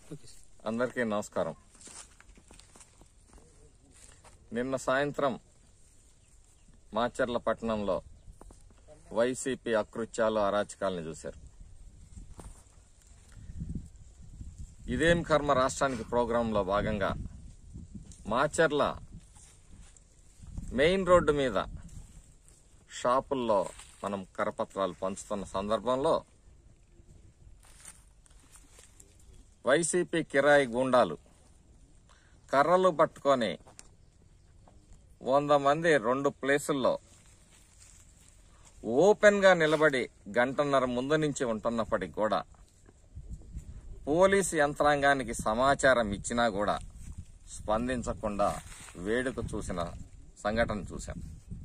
okay sir అందరికీ నమస్కారం నిన్న సాయంత్రం మాచర్ల పట్టణంలో వైసీపీ అకృత్యాలు అరాచకాలను చూశారు ఇదేం కర్మ రాష్ట్రానికి ప్రోగ్రాంలో భాగంగా మాచర్ల మెయిన్ రోడ్డు మీద షాపుల్లో మనం కరపత్రాలు పంచుతున్న సందర్భంలో వైసీపీ కిరాయి గూండాలు కర్రలు పట్టుకొని వంద మంది రెండు ప్లేసుల్లో ఓపెన్ గా నిలబడి గంటన్నర ముందు నుంచి ఉంటున్నప్పటికి కూడా పోలీసు యంత్రాంగానికి సమాచారం ఇచ్చినా కూడా స్పందించకుండా వేడుక చూసిన సంఘటన చూశాం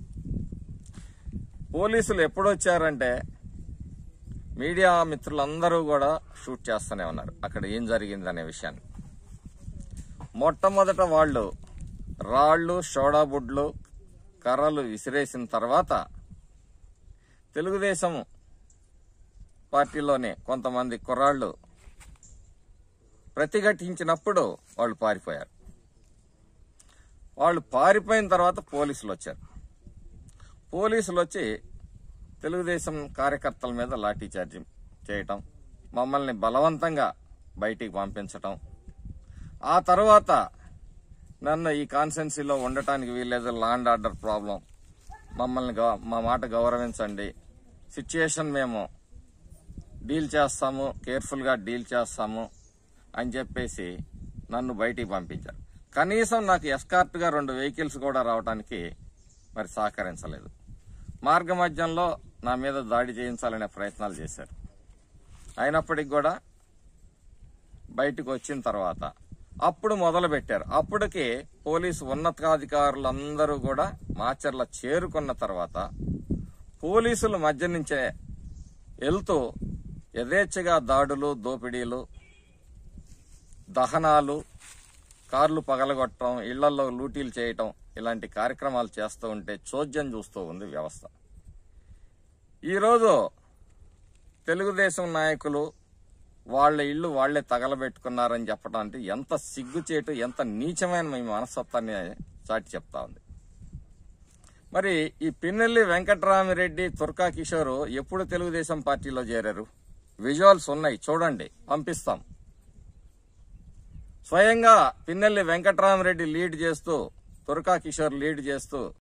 పోలీసులు ఎప్పుడొచ్చారంటే మీడియా మిత్రులందరూ కూడా షూట్ చేస్తూనే ఉన్నారు అక్కడ ఏం జరిగింది అనే విషయాన్ని మొట్టమొదట వాళ్ళు రాళ్ళు సోడా బుడ్లు కర్రలు విసిరేసిన తర్వాత తెలుగుదేశం పార్టీలోనే కొంతమంది కుర్రాళ్ళు ప్రతిఘటించినప్పుడు వాళ్ళు పారిపోయారు వాళ్ళు పారిపోయిన తర్వాత పోలీసులు వచ్చారు పోలీసులు వచ్చి తెలుగుదేశం కార్యకర్తల మీద లాఠీ చార్జీ చేయటం మమ్మల్ని బలవంతంగా బయటికి పంపించటం ఆ తర్వాత నన్ను ఈ కాన్సెన్సీలో ఉండటానికి వీల్లేదు లాండ్ ఆర్డర్ ప్రాబ్లం మమ్మల్ని గవ- మా మాట గౌరవించండి సిచ్యుయేషన్ మేము డీల్ చేస్తాము కేర్ఫుల్గా డీల్ చేస్తాము అని చెప్పేసి నన్ను బయటికి పంపించారు కనీసం నాకు ఎస్కార్ట్గా రెండు వెహికల్స్ కూడా రావడానికి మరి సహకరించలేదు మార్గ మధ్యంలో నా మీద దాడి చేయించాలనే ప్రయత్నాలు చేశారు అయినప్పటికి కూడా బయటకు వచ్చిన తర్వాత అప్పుడు మొదలు పెట్టారు అప్పటికి పోలీసు ఉన్నతాధికారులందరూ కూడా మాచర్ల చేరుకున్న తర్వాత పోలీసుల మధ్య నుంచే వెళ్తూ యథేచ్ఛగా దాడులు దోపిడీలు దహనాలు కార్లు పగలగొట్టడం ఇళ్లలో లూటీలు చేయటం ఇలాంటి కార్యక్రమాలు చేస్తూ ఉంటే చోద్యం చూస్తూ ఉంది వ్యవస్థ ఈరోజు తెలుగుదేశం నాయకులు వాళ్ళ ఇల్లు వాళ్లే తగలబెట్టుకున్నారని చెప్పడం అంటే ఎంత సిగ్గుచేటు ఎంత నీచమైన మీ మనస్తత్వాన్ని చాటి చెప్తా ఉంది మరి ఈ పిన్నెల్లి వెంకటరామిరెడ్డి తుర్కా కిషోర్ ఎప్పుడు తెలుగుదేశం పార్టీలో చేరారు విజువల్స్ ఉన్నాయి చూడండి పంపిస్తాం స్వయంగా పిన్నెల్లి వెంకటరామరెడ్డి లీడ్ చేస్తూ తుర్కా కిషోర్ లీడ్ చేస్తూ